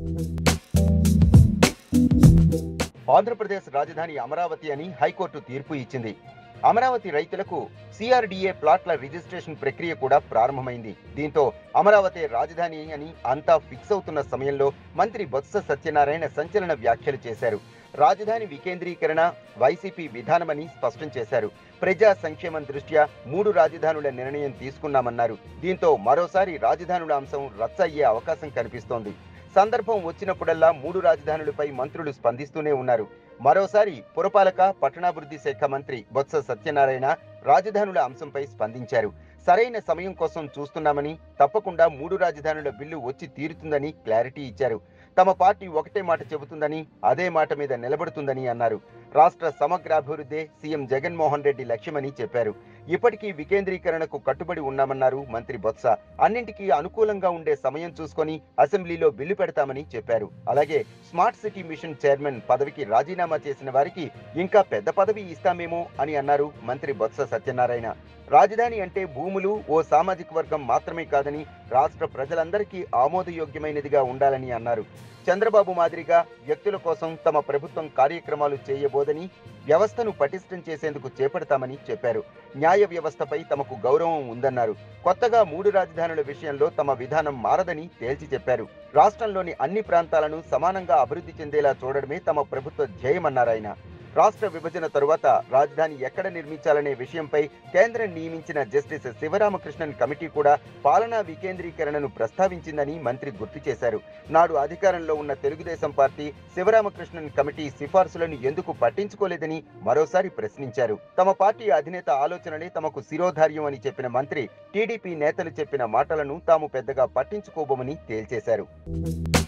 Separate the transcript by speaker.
Speaker 1: ఆంధ్రప్రదేశ్ రాజధాని అమరావతి అని హైకోర్టు తీర్పు ఇచ్చింది అమరావతి రైతులకు సిఆర్డీఏ ప్లాట్ల రిజిస్ట్రేషన్ ప్రక్రియ కూడా ప్రారంభమైంది దీంతో అమరావతి రాజధాని అని అంతా ఫిక్స్ అవుతున్న సమయంలో మంత్రి బొత్స సత్యనారాయణ సంచలన వ్యాఖ్యలు చేశారు రాజధాని వికేంద్రీకరణ వైసీపీ విధానమని స్పష్టం చేశారు ప్రజా సంక్షేమం దృష్ట్యా మూడు రాజధానుల నిర్ణయం తీసుకున్నామన్నారు దీంతో మరోసారి రాజధానుల అంశం రచ్చ అయ్యే అవకాశం కనిపిస్తోంది సందర్భం వచ్చినప్పుడల్లా మూడు రాజధానులపై మంత్రులు స్పందిస్తూనే ఉన్నారు మరోసారి పురపాలక పట్టణాభివృద్ధి శాఖ మంత్రి బొత్స సత్యనారాయణ రాజధానుల అంశంపై స్పందించారు సరైన సమయం కోసం చూస్తున్నామని తప్పకుండా మూడు రాజధానుల బిల్లు వచ్చి తీరుతుందని క్లారిటీ ఇచ్చారు తమ పార్టీ ఒకటే మాట చెబుతుందని అదే మాట మీద నిలబడుతుందని అన్నారు రాష్ట్ర సమగ్రాభివృద్ధే సీఎం జగన్మోహన్ రెడ్డి లక్ష్యమని చెప్పారు ఇప్పటికీ వికేంద్రీకరణకు కట్టుబడి ఉన్నామన్నారు మంత్రి బొత్స అన్నింటికీ అనుకూలంగా ఉండే సమయం చూసుకొని అసెంబ్లీలో బిల్లు పెడతామని చెప్పారు అలాగే స్మార్ట్ సిటీ మిషన్ చైర్మన్ పదవికి రాజీనామా చేసిన వారికి ఇంకా పెద్ద పదవి ఇస్తామేమో అని అన్నారు మంత్రి బొత్స సత్యనారాయణ రాజధాని అంటే భూములు ఓ సామాజిక వర్గం మాత్రమే కాదని రాష్ట్ర ప్రజలందరికీ ఆమోదయోగ్యమైనదిగా ఉండాలని అన్నారు చంద్రబాబు మాదిరిగా వ్యక్తుల కోసం తమ ప్రభుత్వం కార్యక్రమాలు చేయబోదని వ్యవస్థను పటిష్టం చేసేందుకు చేపడతామని చెప్పారు న్యాయ వ్యవస్థపై తమకు గౌరవం ఉందన్నారు కొత్తగా మూడు రాజధానుల విషయంలో తమ విధానం మారదని తేల్చి చెప్పారు రాష్ట్రంలోని అన్ని ప్రాంతాలను సమానంగా అభివృద్ధి చెందేలా చూడడమే తమ ప్రభుత్వ ధ్యేయమన్నారాయన రాష్ట్ర విభజన తరువాత రాజధాని ఎక్కడ నిర్మించాలనే విషయంపై కేంద్రం నియమించిన జస్టిస్ శివరామకృష్ణన్ కమిటీ కూడా పాలనా వికేంద్రీకరణను ప్రస్తావించిందని మంత్రి గుర్తు చేశారు నాడు అధికారంలో ఉన్న తెలుగుదేశం పార్టీ శివరామకృష్ణన్ కమిటీ సిఫార్సులను ఎందుకు పట్టించుకోలేదని మరోసారి ప్రశ్నించారు తమ పార్టీ అధినేత ఆలోచనలే తమకు శిరోధార్యం అని చెప్పిన మంత్రి టీడీపీ నేతలు చెప్పిన మాటలను తాము పెద్దగా పట్టించుకోబోమని తేల్చేశారు